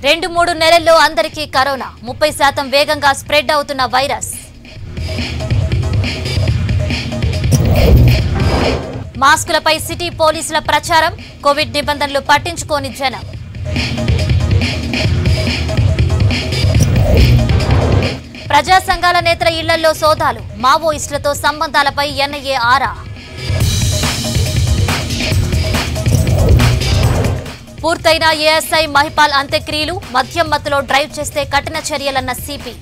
రెండు మూడు నెలల్లో అందరికీ కరోనా ముప్పై శాతం వేగంగా స్ప్రెడ్ అవుతున్న వైరస్ మాస్కులపై సిటీ పోలీసుల ప్రచారం కోవిడ్ నిబంధనలు పట్టించుకోని జనం ప్రజా సంఘాల నేతల ఇళ్లలో సోదాలు మావోయిస్టులతో సంబంధాలపై ఎన్ఐఏ ఆరా పూర్తయిన ఏఎస్ఐ మహిపాల్ అంత్యక్రియలు మద్యం మత్తులో డ్రైవ్ చేస్తే కఠిన చర్యలన్న సిపి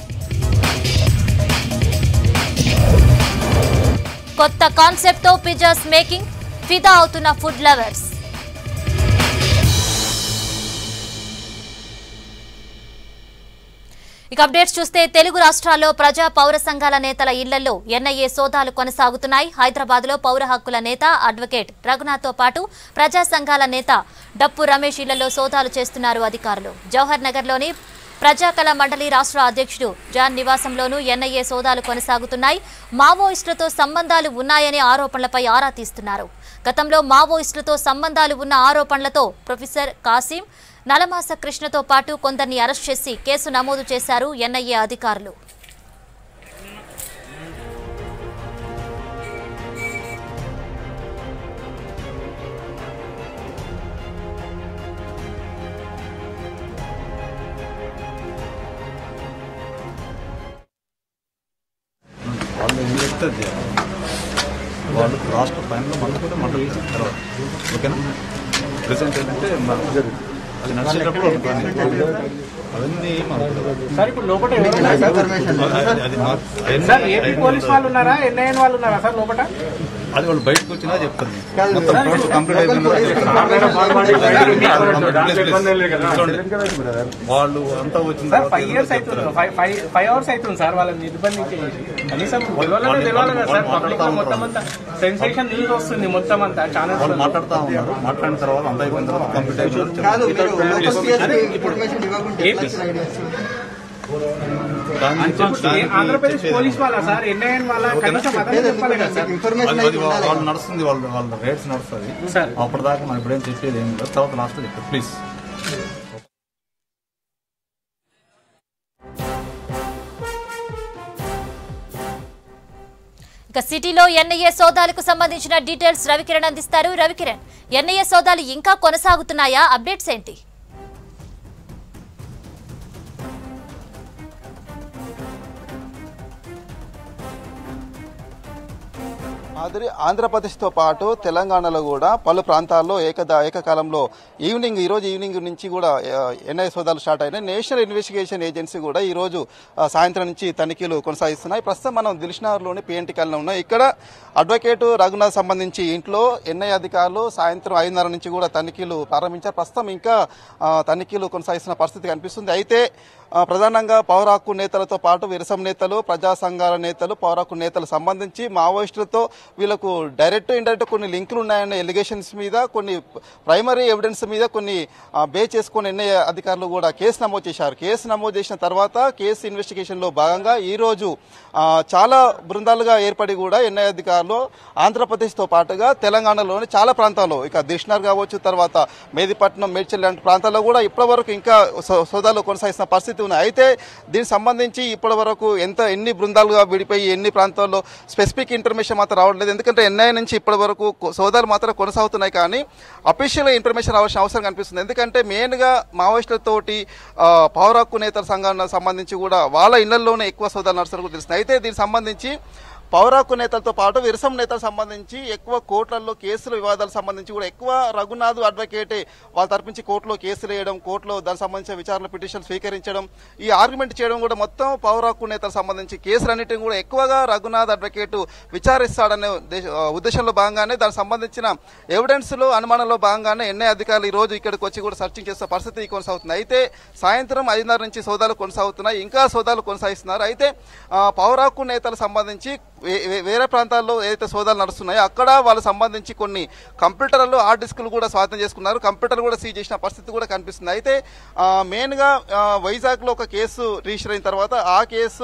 కొత్త కాన్సెప్ట్ తో పిజ్జాస్ మేకింగ్ ఫిదా అవుతున్న ఫుడ్ లవర్స్ ఇక అప్డేట్స్ చూస్తే తెలుగు రాష్ట్రాల్లో ప్రజా పౌర సంఘాల నేతల ఇళ్లలో ఎన్ఐఏ సోదాలు కొనసాగుతున్నాయి హైదరాబాద్ లో పౌర హక్కుల నేత అడ్వకేట్ రఘునాథ్ తో పాటు ప్రజా సంఘాల నేత డప్పు రమేష్ ఇళ్లలో సోదాలు చేస్తున్నారు అధికారులు జవహర్ నగర్ లోని ప్రజాకళ మండలి రాష్ట్ర అధ్యక్షుడు జాన్ నివాసంలోనూ ఎన్ఐఏ సోదాలు కొనసాగుతున్నాయి మావోయిస్టులతో సంబంధాలు ఉన్నాయనే ఆరోపణలపై ఆరా తీస్తున్నారు గతంలో మావోయిస్టులతో సంబంధాలు ఉన్న ఆరోపణలతో ప్రొఫెసర్ కాసిం నలమాస కృష్ణతో పాటు కొందరిని అరెస్ట్ చేసి కేసు నమోదు చేశారు ఎన్ఐఏ అధికారులు వాళ్ళు ఏం చెప్తే అది చేయాలి. వాళ్ళు రాష్ట్ర పైన మనం కూడా మండలి తర్వాత ఓకేనా ప్రెసెంట్ ఏంటంటే మన- అది నడిచేటప్పుడు ఒక పని. అవన్నీ మనకు సార్ ఇప్పుడు లోపల ఎవరు ఉన్నారు సార్? అది- అది మా- అవన్నీ- సార్ ఏపీ పోలీస్ వాళ్ళు ఉన్నారా ఎన్ఐఎన్ వాళ్ళు ఉన్నారా సార్ లోపల అది వాళ్ళు బయటకు వచ్చినా చెప్తాను మొత్తం టోటల్ కంప్లీట్ అయిపోయిన తర్వాత చూడండి. వాళ్ళు అంతా వచ్చిన సార్ తర్వాత ఫైవ్ ఇయర్స్ అవుతుంది చెప్తారు. ఫైవ్ ఫైవ్ ఫైవ్ అవర్స్ అవుతుంది సార్ వాళ్ళని నిర్బంధించి కనీసం తెలియాలనే తెలియాలి కదా సార్ పబ్లిక్ మొత్తం అంతా సెన్సేషన్ న్యూస్ వస్తుంది మొత్తం అంతా ఛానల్స్ వాళ్ళు మాట్లాడుతూ ఉన్నారు మాట్లాడిన తర్వాత అంతా అయిపోయిన తర్వాత కంప్లీట్ అయిపోయిన కాదు తర్వాత మీరు లోకల్ చెప్తారు. సిఎస్పీ ఇన్ఫర్మేషన్ ఇవ్వకుంటే ఏపీ- ఎట్లా ఐడియాస్? దాన్ని దానికి ఆంధ్రప్రదేశ్ చెప్పేది పోలీస్ వాళ్ళ సార్ ఎన్ఐఎన్ వాళ్ళ కనీసం అదే చెప్పాలి కదా సార్ ఇన్ఫర్మేషన్ అది అయితే వా- ఉండాలి వాళ్ళు నడుస్తుంది వాళ్ళ వాళ్ళ రేట్స్ నడుస్తుంది సార్ అప్పటిదాకా మనం ఇప్పుడేం చెప్పేది ఏం లేదు తర్వాత లాస్ట్ చెప్తారు ప్లీజ్ ఇక సిటీలో ఎన్ఐఏ సోదాలకు సంబంధించిన డీటెయిల్స్ రవికిరణ్ అందిస్తారు రవికిరణ్ ఎన్ఐఏ సోదాలు ఇంకా కొనసాగుతున్నాయా అప్డేట్స్ ఏంటి మాదిరి ఆంధ్రప్రదేశ్తో పాటు తెలంగాణలో కూడా పలు ప్రాంతాల్లో ఏకద ఏకకాలంలో ఈవినింగ్ ఈ రోజు ఈవినింగ్ నుంచి కూడా ఎన్ఐ సోదాలు స్టార్ట్ అయినాయి నేషనల్ ఇన్వెస్టిగేషన్ ఏజెన్సీ కూడా ఈ రోజు ఆ, సాయంత్రం నుంచి తనిఖీలు కొనసాగిస్తున్నాయి ప్రస్తుతం మనం దిల్షనగర్లోని పిఎన్టీ కాలనీ ఉన్నాం ఇక్కడ అడ్వకేట్ రఘునాథ్ సంబంధించి ఇంట్లో ఎన్ఐ అధికారులు సాయంత్రం ఐదున్నర నుంచి కూడా తనిఖీలు ప్రారంభించారు ప్రస్తుతం ఇంకా ఆ, తనిఖీలు కొనసాగిస్తున్న పరిస్థితి కనిపిస్తుంది అయితే ఆ, ప్రధానంగా పౌర హక్కు నేతలతో పాటు విరసం నేతలు ప్రజా సంఘాల నేతలు పౌర హక్కు నేతలు సంబంధించి మావోయిస్టులతో వీళ్ళకు డైరెక్ట్ ఇండైరెక్ట్ కొన్ని లింకులు ఉన్నాయన్న ఎలిగేషన్స్ మీద కొన్ని ప్రైమరీ ఎవిడెన్స్ మీద కొన్ని ఆ, బే చేసుకుని ఎన్ఐ అధికారులు కూడా కేసు నమోదు చేశారు కేసు నమోదు చేసిన తర్వాత కేసు ఇన్వెస్టిగేషన్ లో భాగంగా ఈ రోజు ఆ, చాలా బృందాలుగా ఏర్పడి కూడా ఎన్ఐ అధికారులు ఆంధ్రప్రదేశ్ తో పాటుగా తెలంగాణలోని చాలా ప్రాంతాల్లో ఇక దిష్నర్ కావచ్చు తర్వాత మేదిపట్నం మేడ్చల్ లాంటి ప్రాంతాల్లో కూడా ఇప్పటి వరకు ఇంకా సో- సోదాలు కొనసాగిస్తున్న పరిస్థితి ఉన్నాయి అయితే దీనికి సంబంధించి ఇప్పటి వరకు ఎంత ఎన్ని బృందాలుగా విడిపోయి ఎన్ని ప్రాంతాల్లో స్పెసిఫిక్ ఇన్ఫర్మేషన్ మాత్రం రావట్లేదు ఎందుకంటే ఎన్ఐ నుంచి ఇప్పటి వరకు కొ- సోదాలు మాత్రం కొనసాగుతున్నాయి కానీ అఫీషియల్ ఇన్ఫర్మేషన్ రావాల్సిన అవసరం కనిపిస్తుంది ఎందుకంటే మెయిన్ గా మావోయిస్టులతోటి ఆ, పౌర హక్కు నేతల సంఘానికి సంబంధించి కూడా వాళ్ళ ఇళ్లలోనే ఎక్కువ సోదాలు నడుస్తున్నట్టు కూడా తెలుస్తుంది అయితే దీనికి సంబంధించి పౌర హక్కు నేతలతో పాటు విరసం నేతలకు సంబంధించి ఎక్కువ కోర్టులలో కేసుల వివాదాలకు సంబంధించి కూడా ఎక్కువ రఘునాథ్ అడ్వకేటే వాళ్ళ తరపుంచి కోర్టులో కేసులు వేయడం కోర్టులో దానికి సంబంధించిన విచారణ పిటిషన్ స్వీకరించడం ఈ ఆర్గ్యుమెంట్ చేయడం కూడా మొత్తం పౌర హక్కు నేతలకు సంబంధించి కేసులన్నిటిని కూడా ఎక్కువగా రఘునాథ్ అడ్వకేట్ విచారిస్తాడనే ఉద్దేశ- ఆ, ఉద్దేశంలో భాగంగానే దానికి సంబంధించిన ఎవిడెన్స్ లో అనుమానంలో భాగంగానే ఎన్ఐ అధికారులు ఈ రోజు ఇక్కడికి వచ్చి కూడా సర్చింగ్ చేస్తున్న పరిస్థితి కొనసాగుతుంది అయితే సాయంత్రం ఐదున్నర నుంచి సోదాలు కొనసాగుతున్నాయి ఇంకా సోదాలు కొనసాగిస్తున్నారు అయితే ఆ, పౌర హక్కు నేతలకు సంబంధించి వే- వే- వేరే ప్రాంతాల్లో ఏదైతే సోదాలు నడుస్తున్నాయో అక్కడ వాళ్ళకి సంబంధించి కొన్ని కంప్యూటర్లు హార్డ్ డిస్కులు కూడా స్వాధీనం చేసుకున్నారు కంప్యూటర్లు కూడా సీజ్ చేసిన పరిస్థితి కూడా కనిపిస్తుంది అయితే ఆ, మెయిన్ గా ఆ, వైజాగ్ లో ఒక కేసు రిజిస్టర్ అయిన తర్వాత ఆ కేసు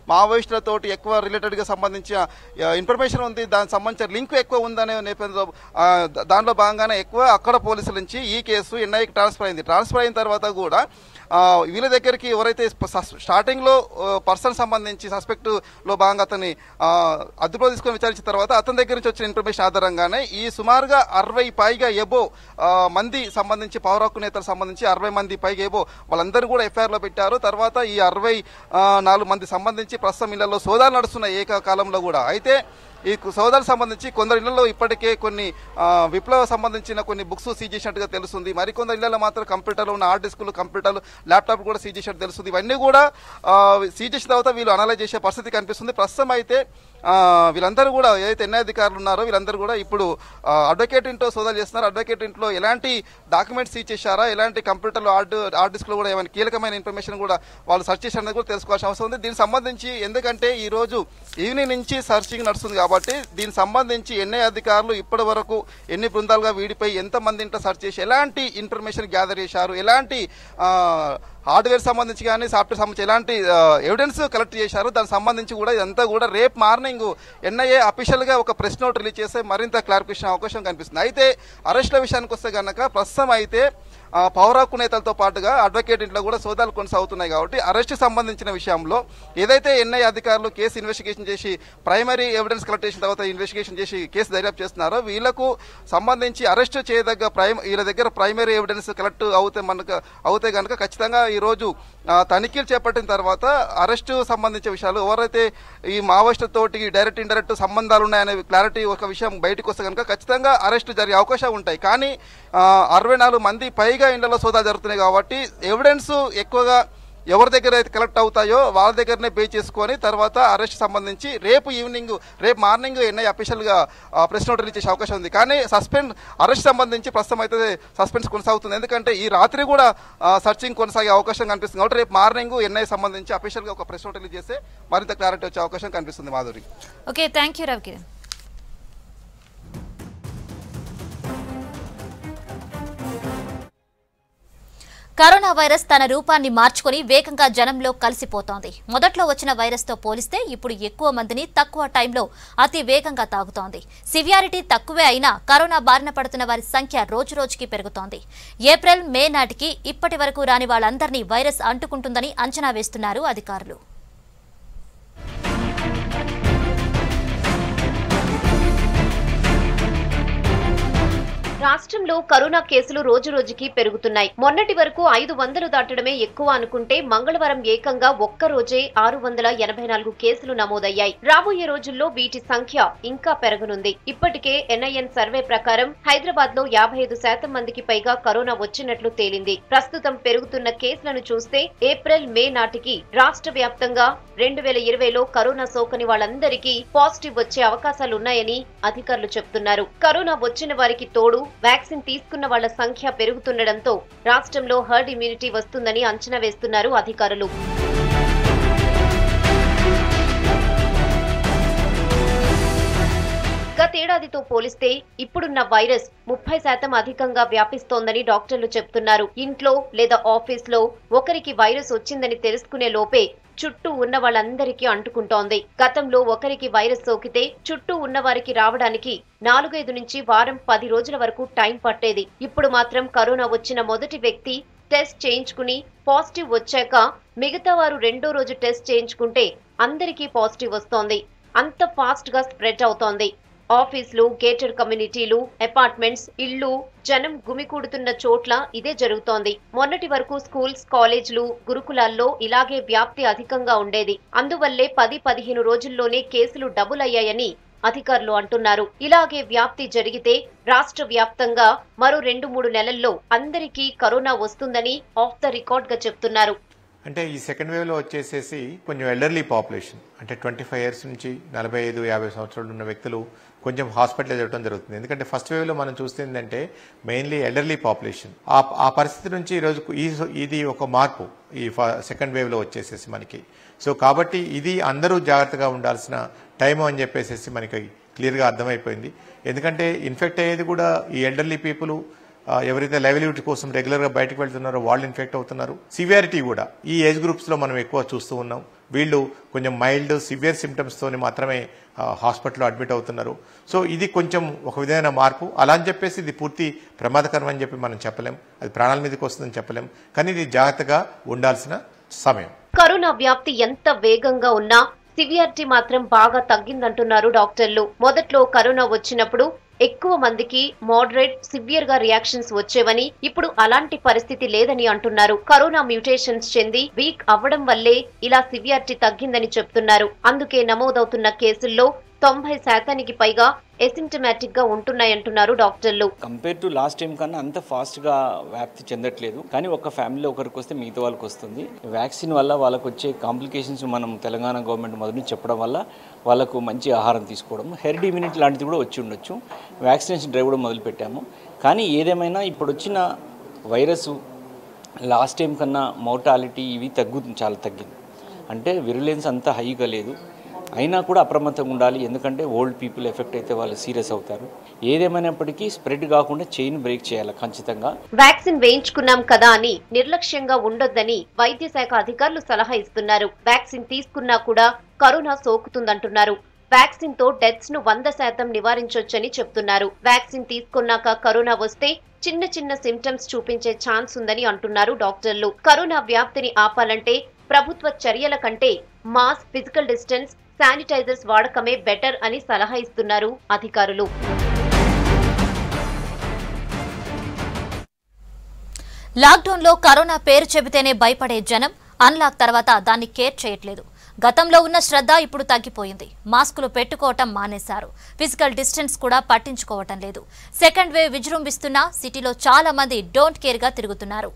మావోయిస్టులతోటి ఎక్కువ రిలేటెడ్గా సంబంధించిన ఆ, ఇన్ఫర్మేషన్ ఉంది దానికి సంబంధించిన లింక్ ఎక్కువ ఉందనే నేపథ్యంలో ఆ, ద- దానిలో భాగంగానే ఎక్కువ అక్కడ పోలీసుల నుంచి ఈ కేసు ఎన్ఐకి ట్రాన్స్ఫర్ అయింది ట్రాన్స్ఫర్ అయిన తర్వాత కూడా ఆ, వీళ్ళ దగ్గరికి ఎవరైతే స్టార్టింగ్ లో పర్సన్ సంబంధించి సస్పెక్ట్ లో భాగంగా అతన్ని ఆ, అదుపులో తీసుకొని విచారించిన తర్వాత అతని దగ్గర నుంచి వచ్చిన ఇన్ఫర్మేషన్ ఆధారంగానే ఈ సుమారుగా అరవై పైగా ఎబో మంది సంబంధించి పౌర హక్కు నేతలకు సంబంధించి అరవై మంది పైగా ఎబో వాళ్ళందరూ కూడా ఎఫ్ఐఆర్ లో పెట్టారు తర్వాత ఈ అరవై నాలుగు మంది సంబంధించి ప్రస్తుతం ఇళ్లలో సోదాలు నడుస్తున్నాయి ఏకకాలంలో కూడా అయితే ఈ సోదాలకు సంబంధించి కొందరు ఇళ్లలో ఇప్పటికే కొన్ని ఆ, విప్లవ సంబంధించిన కొన్ని బుక్స్ సీజ్ చేసినట్టుగా తెలుస్తుంది మరికొందరు ఇళ్లలో మాత్రం కంప్యూటర్లో ఉన్న హార్డ్ డిస్కులు కంప్యూటర్లు ల్యాప్టాప్ కూడా సీజ్ చేసినట్టు తెలుస్తుంది ఇవన్నీ కూడా ఆ, సీజ్ చేసిన తర్వాత వీళ్ళు అనలైజ్ చేసే పరిస్థితి కనిపిస్తుంది ప్రస్తుతం అయితే ఆ, వీళ్ళందరూ కూడా ఏదైతే ఎన్ఐ అధికారులు ఉన్నారో వీళ్ళందరూ కూడా ఇప్పుడు ఆ, అడ్వకేట్ ఇంట్లో సోదాలు చేస్తున్నారు అడ్వకేట్ ఇంట్లో ఎలాంటి డాక్యుమెంట్స్ సీజ్ చేశారా ఎలాంటి కంప్యూటర్లో హార్డ్ హార్డ్ డిస్క్లో కూడా ఏమైనా కీలకమైన ఇన్ఫర్మేషన్ కూడా వాళ్ళు సెర్చ్ చేశారనేది కూడా తెలుసుకోవాల్సిన అవసరం ఉంది దీనికి సంబంధించి ఎందుకంటే ఈ రోజు ఈవినింగ్ నుంచి సర్చింగ్ నడుస్తుంది కాబట్టి దీనికి సంబంధించి ఎన్ఐ అధికారులు ఇప్పటి వరకు ఎన్ని బృందాలుగా వీడిపోయి ఎంతమంది ఇంట్లో సెర్చ్ చేసి ఎలాంటి ఇన్ఫర్మేషన్ గ్యాదర్ చేశారు ఎలాంటి ఆ, హార్డ్వేర్ సంబంధించి కానీ సాఫ్ట్వేర్ సంబంధించి ఎలాంటి ఎవిడెన్స్ కలెక్ట్ చేశారు దానికి సంబంధించి కూడా ఇదంతా కూడా రేపు మార్నింగ్ ఎన్ఐఏ అఫీషియల్ గా ఒక ప్రెస్ నోట్ రిలీజ్ చేస్తే మరింత క్లారిఫికేషన్ అవకాశం కనిపిస్తుంది అయితే అరెస్టుల విషయానికి వస్తే గనక ప్రస్తుతం అయితే ఆ, పౌర హక్కు నేతలతో పాటుగా అడ్వకేట్ ఇంట్లో కూడా సోదాలు కొనసాగుతున్నాయి కాబట్టి అరెస్ట్ సంబంధించిన విషయంలో ఏదైతే ఎన్ఐ అధికారులు కేసు ఇన్వెస్టిగేషన్ చేసి ప్రైమరీ ఎవిడెన్స్ కలెక్ట్ చేసిన తర్వాత ఇన్వెస్టిగేషన్ చేసి కేసు దర్యాప్తు చేస్తున్నారో వీళ్ళకు సంబంధించి అరెస్ట్ చేయదగ్గ ప్రైమ్ వీళ్ళ దగ్గర ప్రైమరీ ఎవిడెన్స్ కలెక్ట్ అవుతే మనకు అవుతే కనుక ఖచ్చితంగా ఈ రోజు ఆ, తనిఖీలు చేపట్టిన తర్వాత అరెస్టు సంబంధించిన విషయాలు ఎవరైతే ఈ మావోయిస్టులతోటి డైరెక్ట్ ఇండైరెక్ట్ సంబంధాలు ఉన్నాయనే క్లారిటీ ఒక విషయం బయటకు వస్తే కనుక ఖచ్చితంగా అరెస్ట్ జరిగే అవకాశాలు ఉంటాయి కానీ ఆ, అరవై నాలుగు మంది పైగా ఇళ్లలో సోదాలు జరుగుతున్నాయి కాబట్టి ఎవిడెన్స్ ఎక్కువగా ఎవరి దగ్గర అయితే కలెక్ట్ అవుతాయో వాళ్ళ దగ్గరనే పే చేసుకొని తర్వాత అరెస్ట్ సంబంధించి రేపు ఈవినింగ్ రేపు మార్నింగ్ ఎన్ఐ అఫీషియల్ గా ఆ, ప్రెస్ నోట్ రిలీజ్ చేసే అవకాశం ఉంది కానీ సస్పెండ్ అరెస్ట్ సంబంధించి ప్రస్తుతం అయితే సస్పెన్స్ కొనసాగుతుంది ఎందుకంటే ఈ రాత్రి కూడా సర్చింగ్ కొనసాగే అవకాశం కనిపిస్తుంది కాబట్టి రేపు మార్నింగ్ ఎన్ఐ సంబంధించి అఫీషియల్ గా ఒక ప్రెస్ నోట్ రిలీజ్ చేస్తే మరింత క్లారిటీ వచ్చే అవకాశం కనిపిస్తుంది Madhuri okay thank you Ravikiran corona virus తన రూపాన్ని మార్చుకొని వేగంగా జనంలో కలిసిపోతోంది మొదట్లో వచ్చిన వైరస్ తో పోలిస్తే ఇప్పుడు ఎక్కువ మందిని తక్కువ టైంలో అతి వేగంగా తాగుతోంది సివియారిటీ తక్కువే అయినా కరోనా బారిన పడుతున్న వారి సంఖ్య రోజురోజుకి పెరుగుతోంది ఏప్రిల్ మే నాటికి ఇప్పటి వరకు రాని వాళ్ళందరినీ వైరస్ అంటుకుంటుందని అంచనా వేస్తున్నారు అధికారులు రాష్ట్రంలో కరోనా కేసులు రోజు రోజుకి పెరుగుతున్నాయి మొన్నటి వరకు ఐదు వందలు దాటడమే ఎక్కువ అనుకుంటే మంగళవారం ఏకంగా ఒక్క రోజే ఆరు వందల ఎనభై నాలుగు కేసులు నమోదయ్యాయి రాబోయే రోజుల్లో వీటి సంఖ్య ఇంకా పెరగనుంది ఇప్పటికే ఎన్ఐఎన్ సర్వే ప్రకారం హైదరాబాద్ లో యాభై ఐదు శాతం మందికి పైగా కరోనా వచ్చినట్లు తేలింది ప్రస్తుతం పెరుగుతున్న కేసులను చూస్తే ఏప్రిల్ మే నాటికి రాష్ట్ర వ్యాప్తంగా రెండు వేల ఇరవైలో కరోనా సోకని వాళ్ళందరికీ పాజిటివ్ వచ్చే అవకాశాలున్నాయని అధికారులు చెబుతున్నారు కరోనా వచ్చిన వారికి తోడు వ్యాక్సిన్ తీసుకున్న వాళ్ల సంఖ్య పెరుగుతుండటంతో రాష్ట్రంలో హర్డ్ ఇమ్యూనిటీ వస్తుందని అంచనా వేస్తున్నారు అధికారులు గతేడాదితో పోలిస్తే ఇప్పుడున్న వైరస్ ముప్పై శాతం అధికంగా వ్యాపిస్తోందని డాక్టర్లు చెప్తున్నారు ఇంట్లో లేదా ఆఫీస్ లో ఒకరికి వైరస్ వచ్చిందని తెలుసుకునే లోపే చుట్టూ ఉన్న వాళ్ళందరికీ అంటుకుంటోంది గతంలో ఒకరికి వైరస్ సోకితే చుట్టూ ఉన్న వారికి రావడానికి నాలుగైదు నుంచి వారం పది రోజుల వరకు టైం పట్టేది ఇప్పుడు మాత్రం కరోనా వచ్చిన మొదటి వ్యక్తి టెస్ట్ చేయించుకుని పాజిటివ్ వచ్చాక మిగతా వారు రెండో రోజు టెస్ట్ చేయించుకుంటే అందరికీ పాజిటివ్ వస్తోంది అంత ఫాస్ట్ గా స్ప్రెడ్ అవుతోంది ఆఫీసులు గేటెడ్ కమ్యూనిటీలు అపార్ట్మెంట్స్ ఇళ్లు జనం గుమికూడుతున్న చోట్ల ఇదే జరుగుతోంది మొన్నటి వరకు స్కూల్స్ కాలేజీలు గురుకులాల్లో ఇలాగే వ్యాప్తి అధికంగా ఉండేది అందువల్లే పది పదిహేను రోజుల్లోనే కేసులు డబుల్ అయ్యాయని అధికారులు అంటున్నారు ఇలాగే వ్యాప్తి జరిగితే రాష్ట్ర వ్యాప్తంగా మరో రెండు మూడు నెలల్లో అందరికీ కరోనా వస్తుందని ఆఫ్ ద రికార్డ్ గా చెప్తున్నారు అంటే ఈ సెకండ్ వేవ్లో వచ్చేసేసి కొంచెం ఎల్డర్లీ పాపులేషన్ అంటే ట్వంటీ ఫైవ్ ఇయర్స్ నుంచి నలభై ఐదు యాభై సంవత్సరాలు ఉన్న వ్యక్తులు కొంచెం హాస్పిటల్ ఇవ్వడం జరుగుతుంది ఎందుకంటే ఫస్ట్ వేవ్లో మనం చూస్తుందంటే మెయిన్లీ ఎల్డర్లీ పాపులేషన్ ఆ ఆ పరిస్థితి నుంచి ఈరోజు ఈ ఇది ఒక మార్పు ఈ సెకండ్ వేవ్లో వచ్చేసేసి మనకి సో కాబట్టి ఇది అందరూ జాగ్రత్తగా ఉండాల్సిన టైం అని చెప్పేసి మనకి క్లియర్గా అర్థమైపోయింది ఎందుకంటే ఇన్ఫెక్ట్ అయ్యేది కూడా ఈ ఎల్డర్లీ పీపుల్ ఆ, ఎవరైతే లైవ్లీహుడ్ కోసం రెగ్యులర్ గా బయటకు వెళ్తున్నారో వాళ్ళు ఇన్ఫెక్ట్ అవుతున్నారు సివియారిటీ కూడా ఈ ఏజ్ గ్రూప్స్ లో మనం ఎక్కువ చూస్తూ ఉన్నాం వీళ్ళు కొంచెం మైల్డ్ సివియర్ సిమ్టమ్స్తోని మాత్రమే ఆ, హాస్పిటల్లో అడ్మిట్ అవుతున్నారు సో ఇది కొంచెం ఒక విధమైన మార్పు అలా అని చెప్పేసి ఇది పూర్తి ప్రమాదకరం అని చెప్పి మనం చెప్పలేం అది ప్రాణాల మీదకి వస్తుందని చెప్పలేం కానీ ఇది జాగ్రత్తగా ఉండాల్సిన సమయం కరోనా వ్యాప్తి ఎంత వేగంగా ఉన్నా సివియారిటీ మాత్రం బాగా తగ్గిందంటున్నారు డాక్టర్లు మొదట్లో కరోనా వచ్చినప్పుడు ఎక్కువ మందికి మోడరేట్ సివియర్ గా రియాక్షన్స్ వచ్చేవని ఇప్పుడు అలాంటి పరిస్థితి లేదని అంటున్నారు కరోనా మ్యూటేషన్స్ చెంది వీక్ అవ్వడం వల్లే ఇలా సివియారిటీ తగ్గిందని చెప్తున్నారు అందుకే నమోదవుతున్న కేసుల్లో తొంభై శాతానికి పైగా ఎసిమ్టమాటిక్ గా ఉంటున్నాయంటున్నారు డాక్టర్లు కంపేర్ టు లాస్ట్ టైం కన్నా అంత ఫాస్ట్గా వ్యాప్తి చెందట్లేదు కానీ ఒక ఫ్యామిలీలో ఒకరికి వస్తే మిగతా వాళ్ళకి వస్తుంది వ్యాక్సిన్ వల్ల వాళ్ళకు వచ్చే కాంప్లికేషన్స్ మనం తెలంగాణ గవర్నమెంట్ మొదటి నుంచి చెప్పడం వల్ల వాళ్ళకు మంచి ఆహారం తీసుకోవడం హెర్డ్ ఇమ్యూనిటీ లాంటిది కూడా వచ్చి ఉండొచ్చు వ్యాక్సినేషన్ డ్రైవ్ కూడా మొదలు పెట్టాము కానీ ఏదేమైనా ఇప్పుడు వచ్చిన వైరస్ లాస్ట్ టైం కన్నా మోర్టాలిటీ ఇవి తగ్గు చాలా తగ్గింది అంటే విరులెన్స్ అంత హైగా లేదు అయినా కూడా అప్రమత్తంగా ఉండాలి ఎందుకంటే ఓల్డ్ పీపుల్ ఎఫెక్ట్ అయితే వాళ్ళు సీరియస్ అవుతారు ఏదేమైనప్పటికీ స్ప్రెడ్ కాకుండా చైన్ బ్రేక్ చేయాలి ఖచ్చితంగా వ్యాక్సిన్ వేయించుకున్నాం కదా అని నిర్లక్ష్యంగా ఉండొద్దని వైద్య శాఖ అధికారులు సలహా ఇస్తున్నారు వ్యాక్సిన్ తీసుకున్నా కూడా కరోనా సోకుతుందంటున్నారు వ్యాక్సిన్ తో డెత్స్ ను వంద శాతం నివారించొచ్చని చెప్తున్నారు వ్యాక్సిన్ తీసుకున్నాక కరోనా వస్తే చిన్న చిన్న సిమ్టమ్స్ చూపించే ఛాన్స్ ఉందని అంటున్నారు డాక్టర్లు కరోనా వ్యాప్తిని ఆపాలంటే ప్రభుత్వ చర్యల కంటే మాస్క్ ఫిజికల్ డిస్టెన్స్ శానిటైజర్స్ వాడకమే బెటర్ అని సలహా ఇస్తున్నారు అధికారులు లాక్డౌన్ లో కరోనా పేరు చెబితేనే భయపడే జనం అన్లాక్ తర్వాత దాన్ని కేర్ చేయట్లేదు గతంలో ఉన్న శ్రద్ధ ఇప్పుడు తగ్గిపోయింది మాస్కులు పెట్టుకోవటం మానేశారు ఫిజికల్ డిస్టెన్స్ కూడా పట్టించుకోవటం లేదు సెకండ్ వేవ్ విజృంభిస్తున్నా సిటీలో చాలా మంది డోంట్ కేర్ గా తిరుగుతున్నారు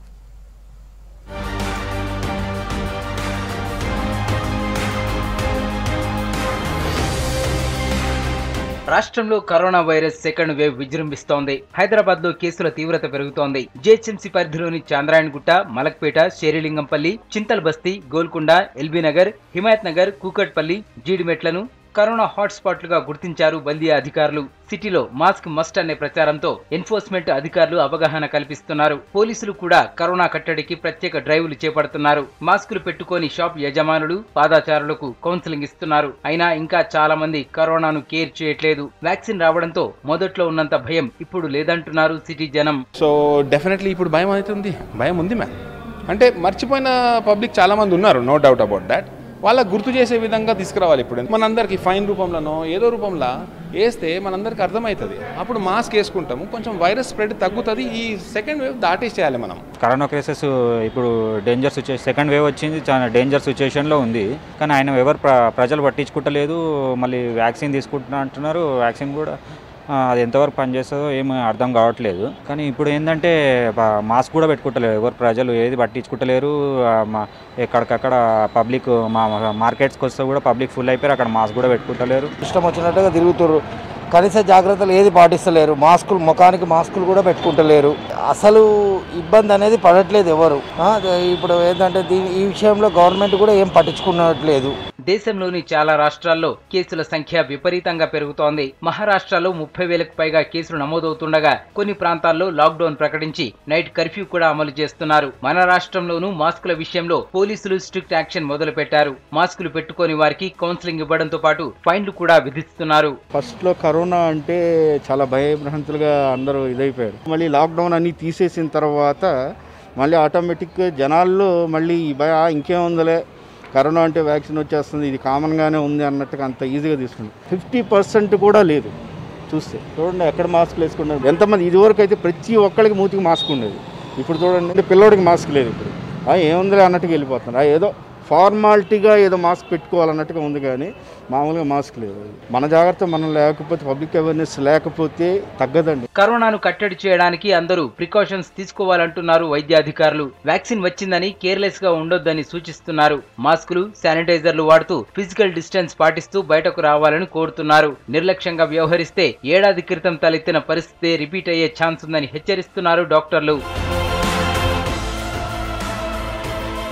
రాష్ట్రంలో కరోనా వైరస్ సెకండ్ వేవ్ విజృంభిస్తోంది హైదరాబాద్ లో కేసుల తీవ్రత పెరుగుతోంది జీహెచ్ఎంసీ పరిధిలోని చాంద్రాయణగుట్ట మలక్పేట శేరిలింగంపల్లి చింతల్ బస్తీ గోల్కొండ ఎల్బీ నగర్ హిమాయత్ నగర్ కూకట్పల్లి జీడిమెట్లను కరోనా హాట్ స్పాట్లుగా గుర్తించారు బల్దియా అధికారులు సిటీలో మాస్క్ మస్ట్ అనే ప్రచారంతో ఎన్ఫోర్స్మెంట్ అధికారులు అవగాహన కల్పిస్తున్నారు పోలీసులు కూడా కరోనా కట్టడికి ప్రత్యేక డ్రైవ్లు చేపడుతున్నారు మాస్కులు పెట్టుకొని షాప్ యజమానులు పాదాచారులకు కౌన్సిలింగ్ ఇస్తున్నారు అయినా ఇంకా చాలా మంది కరోనాను కేర్ చేయట్లేదు వ్యాక్సిన్ రావడంతో మొదట్లో ఉన్నంత భయం ఇప్పుడు లేదంటున్నారు సిటీ జనం సో డెఫినెట్లీ ఇప్పుడు భయం అవుతుంది భయం ఉంది మ్యామ్ అంటే మర్చిపోయిన పబ్లిక్ చాలా మంది ఉన్నారు నో డౌట్ అబౌట్ దాట్ వాళ్ళకి గుర్తు చేసే విధంగా తీసుకురావాలి ఇప్పుడు మనందరికి ఫైన్ రూపంలోనో ఏదో రూపంలో వేస్తే మనందరికి అర్థమవుతుంది అప్పుడు మాస్క్ వేసుకుంటాము కొంచెం వైరస్ స్ప్రెడ్ తగ్గుతుంది ఈ సెకండ్ వేవ్ దాటేసేయాలి మనం కరోనా కేసెస్ ఇప్పుడు డేంజర్ సిచ్యువేషన్ సెకండ్ వేవ్ వచ్చింది చాలా డేంజర్ సిచ్యువేషన్లో ఉంది కానీ ఆయన ఎవరు ప్ర ప్రజలు పట్టించుకుంటలేదు మళ్ళీ వ్యాక్సిన్ తీసుకుంటున్నా అంటున్నారు వ్యాక్సిన్ కూడా ఆ, అది ఎంతవరకు పనిచేస్తుందో ఏమి అర్థం కావట్లేదు కానీ ఇప్పుడు ఏంటంటే బ- మాస్క్ కూడా పెట్టుకుంటలేరు ఎవరు ప్రజలు ఏది పట్టించుకుంటలేరు ఆ, మా- ఎక్కడికక్కడ పబ్లిక్ మా మార్కెట్స్కి వస్తే కూడా పబ్లిక్ ఫుల్ అయిపోయారు అక్కడ మాస్క్ కూడా పెట్టుకుంటలేరు ఇష్టం వచ్చినట్టుగా తిరుగుతుర్రు కనీస జాగ్రత్తలు ఏది పాటిస్తలేరు మాస్కులు ముఖానికి మాస్కులు కూడా పెట్టుకుంటలేరు అసలు ఇబ్బంది అనేది పడట్లేదు ఎవరు ఆ, ఇప్పుడు ఏంటంటే దీని ఈ విషయంలో గవర్నమెంట్ కూడా ఏం పట్టించుకున్నట్లేదు దేశంలోని చాలా రాష్ట్రాల్లో కేసుల సంఖ్య విపరీతంగా పెరుగుతోంది మహారాష్ట్రలో ముప్పై వేలకు పైగా కేసులు నమోదవుతుండగా కొన్ని ప్రాంతాల్లో లాక్డౌన్ ప్రకటించి నైట్ కర్ఫ్యూ కూడా అమలు చేస్తున్నారు మన రాష్ట్రంలోనూ మాస్కుల విషయంలో పోలీసులు స్ట్రిక్ట్ యాక్షన్ మొదలు పెట్టారు మాస్కులు పెట్టుకోని వారికి కౌన్సిలింగ్ ఇవ్వడంతో పాటు ఫైన్లు కూడా విధిస్తున్నారు ఫస్ట్లో కరోనా అంటే చాలా భయభ్రాంతులుగా అందరూ ఇదైపోయారు మళ్ళీ లాక్డౌన్ అన్ని తీసేసిన తర్వాత మళ్ళీ ఆటోమేటిక్ జనాల్లో మళ్ళీ ఈ భయ "ఆ, ఇంకేముందిలే కరోనా అంటే వ్యాక్సిన్ వచ్చేస్తుంది ఇది కామన్గానే ఉంది అన్నట్టుగా అంత ఈజీగా తీసుకున్నారు ఫిఫ్టీ పర్సెంట్ కూడా లేదు చూస్తే చూడండి ఎక్కడ మాస్క్ వేసుకున్నారు ఎంతమంది ఇదివరకు అయితే ప్రతి ఒక్కరికి మూతికి మాస్క్ ఉండేది ఇప్పుడు చూడండి అంటే పిల్లోడికి మాస్క్ లేదు ఇప్పుడు "ఆ, ఏముందిలే అన్నట్టుగా వెళ్ళిపోతున్నారు "ఆ, ఏదో ఫార్మాలిటీగా ఏదో మాస్క్ పెట్టుకోవాలన్నట్టుగా ఉంది కానీ మామూలుగా మాస్క్ లేదు మన జాగ్రత్త మనం లేకపోతే పబ్లిక్ అవేర్నెస్ లేకపోతే తగ్గదండి కరోనాను కట్టడి చేయడానికి అందరూ ప్రికాషన్స్ తీసుకోవాలంటున్నారు వైద్యాధికారులు వ్యాక్సిన్ వచ్చిందని కేర్లెస్ గా ఉండొద్దని సూచిస్తున్నారు మాస్కులు శానిటైజర్లు వాడుతూ ఫిజికల్ డిస్టెన్స్ పాటిస్తూ బయటకు రావాలని కోరుతున్నారు నిర్లక్ష్యంగా వ్యవహరిస్తే ఏడాది క్రితం తలెత్తిన పరిస్థితి రిపీట్ అయ్యే ఛాన్స్ ఉందని హెచ్చరిస్తున్నారు డాక్టర్లు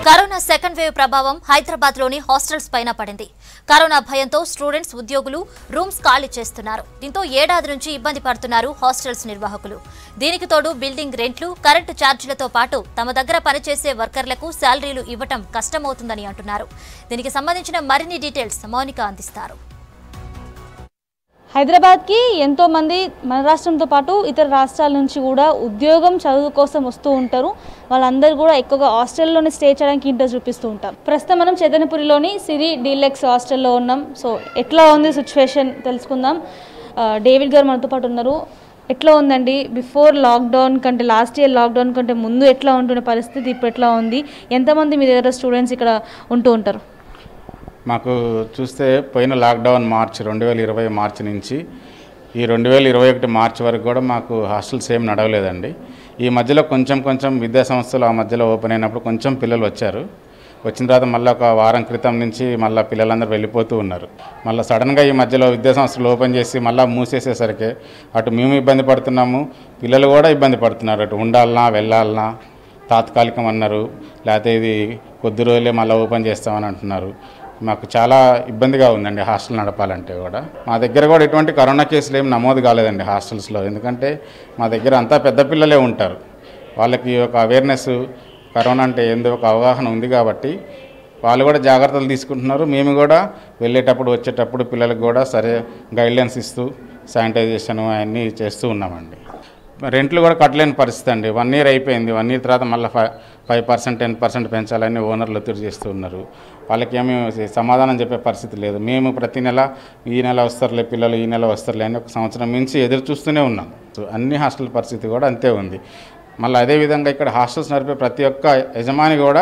కరోనా సెకండ్ వేవ్ ప్రభావం హైదరాబాద్ లోని హాస్టల్స్ పైన పడింది కరోనా భయంతో స్టూడెంట్స్ ఉద్యోగులు రూమ్స్ ఖాళీ చేస్తున్నారు దీంతో ఏడాది నుంచి ఇబ్బంది పడుతున్నారు హాస్టల్స్ నిర్వాహకులు దీనికి తోడు బిల్డింగ్ రెంట్లు కరెంటు ఛార్జీలతో పాటు తమ దగ్గర పనిచేసే వర్కర్లకు శాలరీలు ఇవ్వటం కష్టమవుతుందని అంటున్నారు దీనికి సంబంధించిన మరిన్ని డీటెయిల్స్ మౌనిక అందిస్తారు హైదరాబాద్కి ఎంతో మంది మన రాష్ట్రంతో పాటు ఇతర రాష్ట్రాల నుంచి కూడా ఉద్యోగం చదువు కోసం వస్తూ ఉంటారు వాళ్ళందరూ కూడా ఎక్కువగా హాస్టల్లోనే స్టే చేయడానికి ఇంట్రెస్ట్ చూపిస్తూ ఉంటారు ప్రస్తుతం మనం చైతన్యపురిలోని సిరి డీలెక్స్ హాస్టల్లో ఉన్నాం సో ఎట్లా ఉంది సిచ్యువేషన్ తెలుసుకుందాం ఆ, డేవిడ్ గారు మనతో పాటు ఉన్నారు ఎట్లా ఉందండి బిఫోర్ లాక్డౌన్ కంటే లాస్ట్ ఇయర్ లాక్డౌన్ కంటే ముందు ఎట్లా ఉంటున్న పరిస్థితి ఇప్పుడు ఎట్లా ఉంది ఎంతమంది మీ దగ్గర స్టూడెంట్స్ ఇక్కడ ఉంటూ ఉంటారు మాకు చూస్తే పోయిన లాక్డౌన్ మార్చ్ రెండు వేల ఇరవై మార్చి నుంచి ఈ రెండు వేల ఇరవై ఒకటి మార్చి వరకు కూడా మాకు హాస్టల్స్ ఏం నడవలేదండి ఈ మధ్యలో కొంచెం కొంచెం విద్యా సంస్థలు ఆ మధ్యలో ఓపెన్ అయినప్పుడు కొంచెం పిల్లలు వచ్చారు వచ్చిన తర్వాత మళ్ళీ ఒక వారం క్రితం నుంచి మళ్ళీ పిల్లలందరూ వెళ్ళిపోతూ ఉన్నారు మళ్ళీ సడన్గా ఈ మధ్యలో విద్యా సంస్థలు ఓపెన్ చేసి మళ్ళీ మూసేసేసరికి అటు మేము ఇబ్బంది పడుతున్నాము పిల్లలు కూడా ఇబ్బంది పడుతున్నారు అటు ఉండాలనా వెళ్ళాలనా తాత్కాలికం అన్నారు లేకపోతే ఇది కొద్ది రోజులే మళ్ళీ ఓపెన్ చేస్తామని అంటున్నారు మాకు చాలా ఇబ్బందిగా ఉందండి హాస్టల్ నడపాలంటే కూడా మా దగ్గర కూడా ఎటువంటి కరోనా కేసులు ఏం నమోదు కాలేదండి హాస్టల్స్లో ఎందుకంటే మా దగ్గర అంతా పెద్ద పిల్లలే ఉంటారు వాళ్ళకి ఒక అవేర్నెస్ కరోనా అంటే ఏందో ఒక అవగాహన ఉంది కాబట్టి వాళ్ళు కూడా జాగ్రత్తలు తీసుకుంటున్నారు మేము కూడా వెళ్ళేటప్పుడు వచ్చేటప్పుడు పిల్లలకు కూడా సరే గైడ్లైన్స్ ఇస్తూ శానిటైజేషన్ అవన్నీ చేస్తూ ఉన్నామండి రెంట్లు కూడా కట్టలేని పరిస్థితి అండి వన్ ఇయర్ అయిపోయింది వన్ ఇయర్ తర్వాత మళ్ళీ five five percent ten percent పెంచాలని ఓనర్లు ఒత్తిడి చేస్తూ ఉన్నారు వాళ్ళకి ఏమీ సమాధానం చెప్పే పరిస్థితి లేదు మేము ప్రతి నెల ఈ నెల వస్తారులే పిల్లలు ఈ నెల వస్తారులే అని ఒక సంవత్సరం మించి ఎదురు చూస్తూనే ఉన్నాం సో అన్ని హాస్టల్ పరిస్థితి కూడా అంతే ఉంది మళ్ళీ అదేవిధంగా ఇక్కడ హాస్టల్స్ నడిపే ప్రతి ఒక్క యజమాని కూడా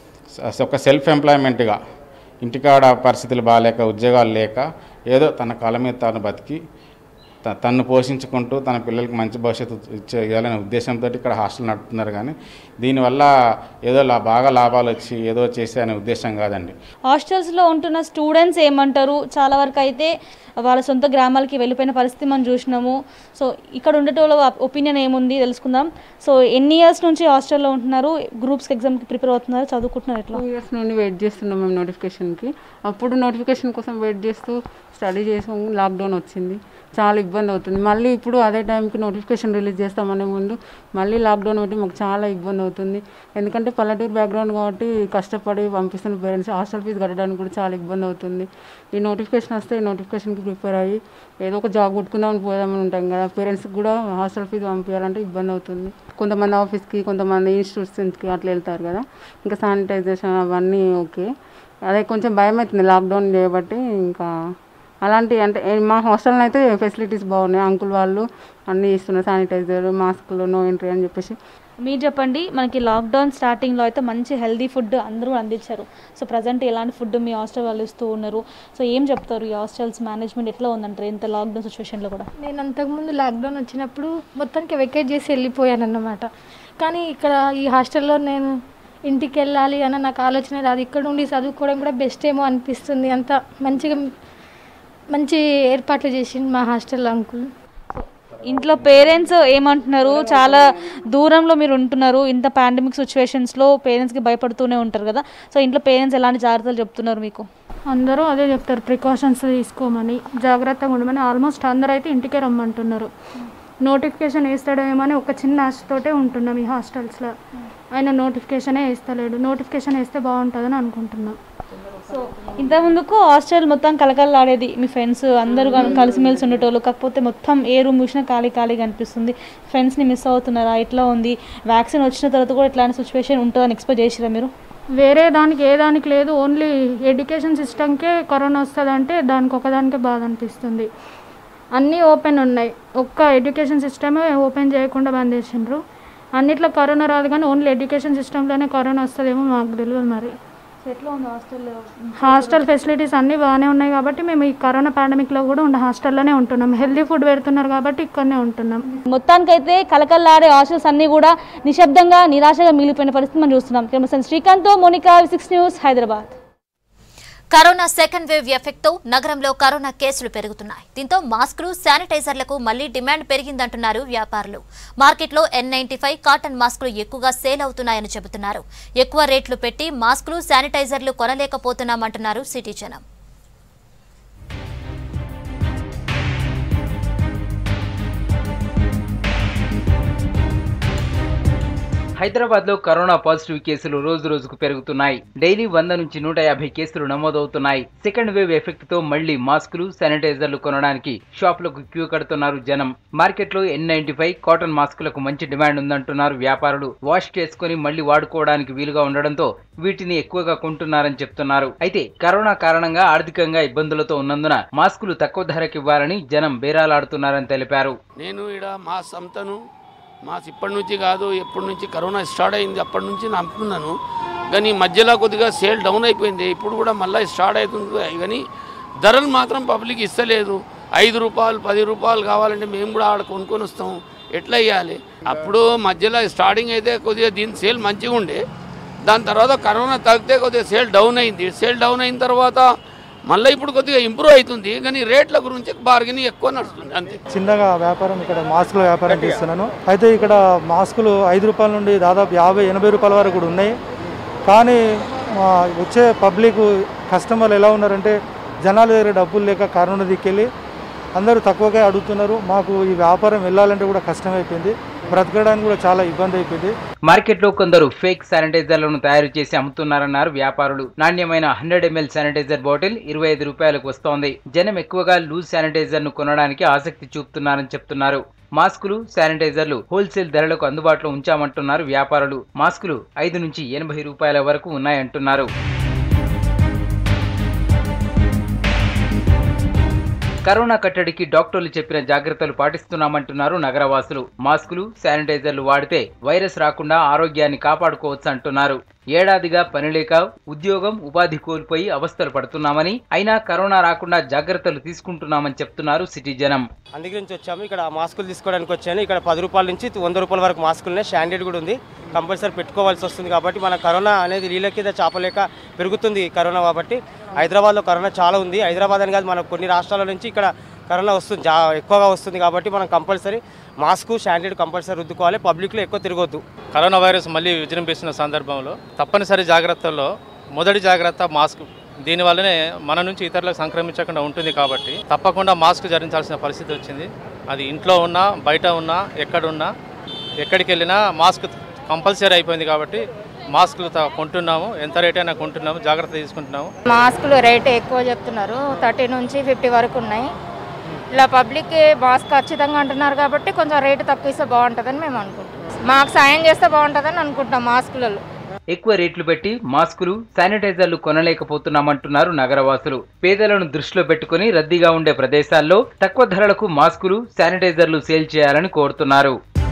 స- ఒక సెల్ఫ్ ఎంప్లాయ్మెంట్గా ఇంటికాడ పరిస్థితులు బాగాలేక ఉద్యోగాలు లేక ఏదో తన కాళ్ళ మీద తాను బతికి త- తన్ను పోషించుకుంటూ తన పిల్లలకి మంచి భవిష్యత్తు ఇచ్చే ఇవ్వాలనే ఉద్దేశంతో ఇక్కడ హాస్టల్ నడుపుతున్నారు కానీ దీనివల్ల ఏదో లా బాగా లాభాలు వచ్చి ఏదో చేసే అనే ఉద్దేశం కాదండి హాస్టల్స్లో ఉంటున్న స్టూడెంట్స్ ఏమంటారు చాలా వరకు అయితే వాళ్ళ సొంత గ్రామాలకి వెళ్ళిపోయిన పరిస్థితి మనం చూసినాము సో ఇక్కడ ఉండేటోళ్ళ ఒపీనియన్ ఏముంది తెలుసుకుందాం సో ఎన్ని ఇయర్స్ నుంచి హాస్టల్లో ఉంటున్నారు గ్రూప్స్ ఎగ్జామ్కి ప్రిపేర్ అవుతున్నారు చదువుకుంటున్నారు ఎట్లా టూ ఇయర్స్ నుండి వెయిట్ చేస్తున్నాం మేము నోటిఫికేషన్కి అప్పుడు నోటిఫికేషన్ కోసం వెయిట్ చేస్తూ స్టడీ చేసాము లాక్డౌన్ వచ్చింది చాలా ఇబ్బంది అవుతుంది మళ్ళీ ఇప్పుడు అదే టైంకి నోటిఫికేషన్ రిలీజ్ చేస్తామనే ముందు మళ్ళీ లాక్డౌన్ పెట్టి మాకు చాలా ఇబ్బంది అవుతుంది ఎందుకంటే పల్లెటూరు బ్యాక్గ్రౌండ్ కాబట్టి కష్టపడి పంపిస్తున్న పేరెంట్స్ హాస్టల్ ఫీజు కట్టడానికి కూడా చాలా ఇబ్బంది అవుతుంది ఈ నోటిఫికేషన్ వస్తే ఈ నోటిఫికేషన్కి ప్రిపేర్ అయ్యి ఏదో ఒక జాబ్ కొట్టుకుందామని పోదామని ఉంటాం కదా పేరెంట్స్కి కూడా హాస్టల్ ఫీజు పంపించాలంటే ఇబ్బంది అవుతుంది కొంతమంది ఆఫీస్కి కొంతమంది ఇన్స్టిట్యూషన్స్కి అట్లా వెళ్తారు కదా ఇంకా శానిటైజేషన్ అవన్నీ ఓకే అదే కొంచెం భయం అవుతుంది లాక్డౌన్ చేయబట్టి ఇంకా అలాంటి అంటే ఏ- మా హాస్టల్లో అయితే ఫెసిలిటీస్ బాగున్నాయి అంకుల్ వాళ్ళు అన్నీ ఇస్తున్నారు శానిటైజర్ మాస్కులు నో ఎంట్రీ అని చెప్పేసి మీరు చెప్పండి మనకి లాక్డౌన్ స్టార్టింగ్లో అయితే మంచి హెల్దీ ఫుడ్ అందరూ అందించారు సో ప్రజెంట్ ఎలాంటి ఫుడ్ మీ హాస్టల్ వాళ్ళు ఇస్తూ ఉన్నారు సో ఏం చెప్తారు ఈ హాస్టల్స్ మేనేజ్మెంట్ ఎట్లా ఉందంటారు ఇంత లాక్డౌన్ సిచ్యువేషన్లో కూడా నేను అంతకుముందు లాక్డౌన్ వచ్చినప్పుడు మొత్తానికి వెకేట్ చేసి వెళ్ళిపోయాను అన్నమాట కానీ ఇక్కడ ఈ హాస్టల్లో నేను ఇంటికి వెళ్ళాలి అన్న నాకు ఆలోచన రాదు ఇక్కడ ఉండి చదువుకోవడం కూడా బెస్ట్ ఏమో అనిపిస్తుంది అంత మంచిగా మంచి ఏర్పాట్లు చేసిండు మా హాస్టల్ అంకుల్ ఇంట్లో పేరెంట్స్ ఏమంటున్నారు చాలా దూరంలో మీరు ఉంటున్నారు ఇంత పాండమిక్ సిచ్యువేషన్స్లో పేరెంట్స్కి భయపడుతూనే ఉంటారు కదా సో ఇంట్లో పేరెంట్స్ ఎలాంటి జాగ్రత్తలు చెప్తున్నారు మీకు అందరూ అదే చెప్తారు ప్రికాషన్స్ తీసుకోమని జాగ్రత్తగా ఉండమని ఆల్మోస్ట్ అందరూ అయితే ఇంటికే రమ్మంటున్నారు నోటిఫికేషన్ వేస్తాడేమో అని ఒక చిన్న ఆశతోటే ఉంటున్నాం ఈ హాస్టల్స్లో ఆయన నోటిఫికేషనే వేస్తలేడు నోటిఫికేషన్ వేస్తే బాగుంటుందని అనుకుంటున్నాం సో ఇంతకుముందుకు హాస్టల్ మొత్తం కలకలలాడేది మీ ఫ్రెండ్స్ అందరూ కల- కలిసిమెలిసి ఉండేటోళ్ళు కాకపోతే మొత్తం ఏ రూమ్ చూసినా ఖాళీ ఖాళీగా అనిపిస్తుంది ఫ్రెండ్స్ని మిస్ అవుతున్నారా ఎట్లా ఉంది వ్యాక్సిన్ వచ్చిన తర్వాత కూడా ఇట్లాంటి సిచ్యువేషన్ ఉంటుందని ఎక్స్పెక్ట్ చేసిరా మీరు వేరే దానికి ఏ దానికి లేదు ఓన్లీ ఎడ్యుకేషన్ సిస్టమ్కే కరోనా వస్తుందంటే దానికి ఒకదానికే బాధ అనిపిస్తుంది అన్నీ ఓపెన్ ఉన్నాయి ఒక్క ఎడ్యుకేషన్ సిస్టమే ఓపెన్ చేయకుండా బంద్ చేసిండ్రు అన్నిట్లో కరోనా రాదు కానీ ఓన్లీ ఎడ్యుకేషన్ సిస్టంలోనే కరోనా వస్తుందేమో మాకు తెలియదు మరి ఎట్లా ఉంది హాస్టల్లో హాస్టల్ ఫెసిలిటీస్ అన్నీ బాగానే ఉన్నాయి కాబట్టి మేము ఈ కరోనా పాండమిక్లో కూడా ఉండే హాస్టల్లోనే ఉంటున్నాం హెల్దీ ఫుడ్ పెడుతున్నారు కాబట్టి ఇక్కడనే ఉంటున్నాం మొత్తానికైతే కలకల్లాడే హాస్టల్స్ అన్నీ కూడా నిశ్శబ్దంగా నిరాశగా మిగిలిపోయిన పరిస్థితి మనం చూస్తున్నాం camera Srikanth Monika six news Hyderabad corona second wave effect తో నగరంలో కరోనా కేసులు పెరుగుతున్నాయి దీంతో మాస్కులు శానిటైజర్లకు మళ్లీ డిమాండ్ పెరిగిందంటున్నారు వ్యాపారులు మార్కెట్లో ఎన్ నైన్టీ ఫైవ్ కాటన్ మాస్కులు ఎక్కువగా సేల్ అవుతున్నాయని చెబుతున్నారు ఎక్కువ రేట్లు పెట్టి మాస్కులు శానిటైజర్లు కొనలేకపోతున్నామంటున్నారు సిటీ జనం హైదరాబాద్ లో కరోనా పాజిటివ్ కేసులు రోజు రోజుకు పెరుగుతున్నాయి డైలీ వంద నుంచి నూట యాభై కేసులు నమోదవుతున్నాయి సెకండ్ వేవ్ ఎఫెక్ట్ తో మళ్లీ మాస్కులు శానిటైజర్లు కొనడానికి షాపులకు క్యూ కడుతున్నారు జనం మార్కెట్ లో ఎన్ నైన్టీ ఫైవ్ కాటన్ మాస్కులకు మంచి డిమాండ్ ఉందంటున్నారు వ్యాపారులు వాష్ చేసుకుని మళ్లీ వాడుకోవడానికి వీలుగా ఉండడంతో వీటిని ఎక్కువగా కొంటున్నారని చెప్తున్నారు అయితే కరోనా కారణంగా ఆర్థికంగా ఇబ్బందులతో ఉన్నందున మాస్కులు తక్కువ ధరకు ఇవ్వాలని జనం బేరాలాడుతున్నారని తెలిపారు నేను ఇక్కడ మా సంతను మాస్ ఇప్పటి నుంచి కాదు ఎప్పటి నుంచి కరోనా స్టార్ట్ అయింది అప్పటి నుంచి నేను అమ్ముతున్నాను కానీ మధ్యలో కొద్దిగా సేల్ డౌన్ అయిపోయింది ఇప్పుడు కూడా మళ్ళీ స్టార్ట్ అవుతుంది కానీ ధరలు మాత్రం పబ్లిక్ ఇస్తలేదు ఐదు రూపాయలు పది రూపాయలు కావాలంటే మేము కూడా ఆడ కొనుక్కొని వస్తాం ఎట్లా ఇవ్వాలి అప్పుడు మధ్యలో స్టార్టింగ్ అయితే కొద్దిగా దీని సేల్ మంచిగా ఉండే దాని తర్వాత కరోనా తగ్గితే కొద్దిగా సేల్ డౌన్ అయింది సేల్ డౌన్ అయిన తర్వాత మళ్ళీ ఇప్పుడు కొద్దిగా ఇంప్రూవ్ అవుతుంది కానీ రేట్ల గురించి బార్గెనింగ్ ఎక్కువ నడుస్తుంది అంతే చిన్నగా వ్యాపారం ఇక్కడ మాస్కుల వ్యాపారం చేస్తున్నాను అయితే ఇక్కడ మాస్కులు ఐదు రూపాయల నుండి దాదాపు యాభై ఎనభై రూపాయల వరకు కూడా ఉన్నాయి కానీ మా వచ్చే పబ్లిక్ కస్టమర్లు ఎలా ఉన్నారంటే జనాల దగ్గర డబ్బులు లేక కరోనా దిక్కెళ్ళి అందరూ తక్కువగా అడుగుతున్నారు మాకు ఈ వ్యాపారం వెళ్ళాలంటే కూడా కష్టమైపోయింది బ్రతకడానికి కూడా చాలా ఇబ్బంది అయిపోయింది మార్కెట్ లో కొందరు ఫేక్ శానిటైజర్లను తయారు చేసి అమ్ముతున్నారన్నారు వ్యాపారులు నాణ్యమైన హండ్రెడ్ ఎంఎల్ శానిటైజర్ బాటిల్ ఇరవై ఐదు రూపాయలకు వస్తోంది జనం ఎక్కువగా లూజ్ శానిటైజర్ ను కొనడానికి ఆసక్తి చూపుతున్నారని చెప్తున్నారు మాస్కులు శానిటైజర్లు హోల్సేల్ ధరలకు అందుబాటులో ఉంచామంటున్నారు వ్యాపారులు మాస్కులు ఐదు నుంచి ఎనభై రూపాయల వరకు ఉన్నాయంటున్నారు కరోనా కట్టడికి డాక్టర్లు చెప్పిన జాగ్రత్తలు పాటిస్తున్నామంటున్నారు నగరవాసులు మాస్కులు శానిటైజర్లు వాడితే వైరస్ రాకుండా ఆరోగ్యాన్ని కాపాడుకోవచ్చు అంటున్నారు ఏడాదిగా పనిలేక ఉద్యోగం ఉపాధి కోల్పోయి అవస్థలు పడుతున్నామని అయినా కరోనా రాకుండా జాగ్రత్తలు తీసుకుంటున్నామని చెప్తున్నారు సిటీ జనం అందుగురించి వచ్చాము ఇక్కడ మాస్కులు తీసుకోవడానికి వచ్చాను ఇక్కడ పది రూపాయల నుంచి వంద రూపాయల వరకు మాస్కులు ఉన్నాయి స్టాండర్డ్ కూడా ఉంది కంపల్సరీ పెట్టుకోవాల్సి వస్తుంది కాబట్టి మన కరోనా అనేది నీళ్ళ కింద చాపలేక పెరుగుతుంది కరోనా కాబట్టి హైదరాబాద్లో కరోనా చాలా ఉంది హైదరాబాద్ అని కాదు మన కొన్ని రాష్ట్రాల నుంచి ఇక్కడ కరోనా వస్తుంది జా ఎక్కువగా వస్తుంది కాబట్టి మనం కంపల్సరీ మాస్క్ శానిటైడ్ కంపల్సరీ రుద్దుకోవాలి పబ్లిక్లో ఎక్కువ తిరగొద్దు కరోనా వైరస్ మళ్ళీ విజృంభిస్తున్న సందర్భంలో తప్పనిసరి జాగ్రత్తల్లో మొదటి జాగ్రత్త మాస్క్ దీనివల్లనే మన నుంచి ఇతరులకు సంక్రమించకుండా ఉంటుంది కాబట్టి తప్పకుండా మాస్క్ ధరించాల్సిన పరిస్థితి వచ్చింది అది ఇంట్లో ఉన్నా బయట ఉన్నా ఎక్కడున్నా ఎక్కడికి వెళ్ళినా మాస్క్ కంపల్సరీ అయిపోయింది కాబట్టి మాస్కులు త- కొంటున్నాము ఎంత రేట్ అయినా కొంటున్నాము జాగ్రత్త తీసుకుంటున్నాము మాస్కులు రేట్ ఎక్కువ చెప్తున్నారు థర్టీ నుంచి ఫిఫ్టీ వరకు ఉన్నాయి ఇలా పబ్లిక్ మాస్క్ ఖచ్చితంగా అంటున్నారు కాబట్టి కొంచెం రేటు తక్కువ ఇస్తే బాగుంటుందని మేము అనుకుంటున్నాం మాకు సాయం చేస్తే బాగుంటుందని అనుకుంటున్నాం మాస్కులలో ఎక్కువ రేట్లు పెట్టి మాస్కులు శానిటైజర్లు కొనలేకపోతున్నామంటున్నారు నగరవాసులు పేదలను దృష్టిలో పెట్టుకుని రద్దీగా ఉండే ప్రదేశాల్లో తక్కువ ధరలకు మాస్కులు శానిటైజర్లు సేల్ చేయాలని కోరుతున్నారు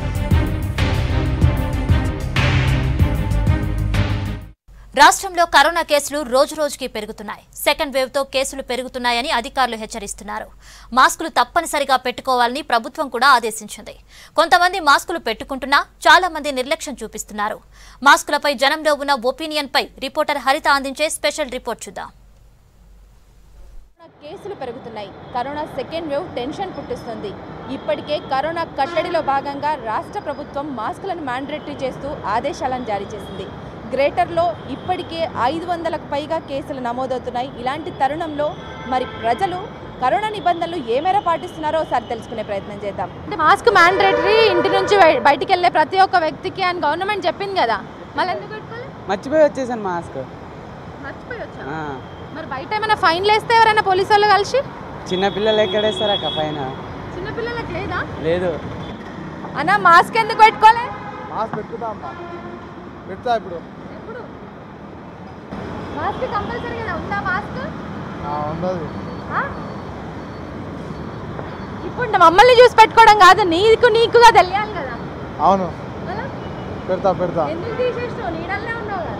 రాష్ట్రంలో కరోనా కేసులు రోజు రోజుకి పెరుగుతున్నాయి సెకండ్ వేవ్ తో కేసులు పెరుగుతున్నాయని అధికారులు హెచ్చరిస్తున్నారు మాస్కులు తప్పనిసరిగా పెట్టుకోవాలని ప్రభుత్వం కూడా ఆదేశించింది కొంతమంది మాస్కులు పెట్టుకుంటున్నా చాలా మంది నిర్లక్ష్యం చూపిస్తున్నారు మాస్కులపై జనంలో ఉన్న ఒపీనియన్ పై రిపోర్టర్ హరిత అందించే స్పెషల్ రిపోర్ట్ చూద్దాం కేసులు పెరుగుతున్నాయి కరోనా సెకండ్ వేవ్ టెన్షన్ పుట్టిస్తుంది ఇప్పటికే కరోనా కట్టడిలో భాగంగా రాష్ట్ర ప్రభుత్వం మాస్కులను మ్యాండేటరీ చేస్తూ ఆదేశాలను జారీ చేసింది గ్రేటర్లో ఇప్పటికే ఐదు వందలకు పైగా కేసులు నమోదవుతున్నాయి ఇలాంటి తరుణంలో మరి ప్రజలు కరోనా నిబంధనలు ఏ మేర పాటిస్తున్నారో ఒకసారి తెలుసుకునే ప్రయత్నం చేద్దాం అంటే మాస్క్ మ్యాండేటరీ ఇంటి నుంచి బయ- బయటికి వెళ్ళే ప్రతి ఒక్క వ్యక్తికి అని గవర్నమెంట్ చెప్పింది కదా మళ్ళీ ఎందుకు పెట్టుకోవాలి మర్చిపోయి వచ్చేసాను మాస్క్ మర్చిపోయి వచ్చా ఆ, మరి బయట ఏమైనా ఫైన్లు వేస్తే ఎవరైనా పోలీసు వాళ్ళు కలిసి చిన్నపిల్లలు ఎక్కడేస్తారు అక్క పైన చిన్నపిల్లలకి లేదా లేదు అన్న మాస్క్ ఎందుకు పెట్టుకోలే మాస్క్ పెట్టుకుంటా అమ్మా పెడతా ఇప్పుడు మాస్క్ కంపల్సరీ కదా ఉందా మాస్క్ ఉండదు ఇప్పుడు మమ్మల్ని చూసి పెట్టుకోవడం కాదు నీకు నీకుగా తెలియాలి కదా అవును మళ్ళా పెడతా పెడతా ఎందుకు తీసేసినావు నీడల్లే ఉన్నావు కదా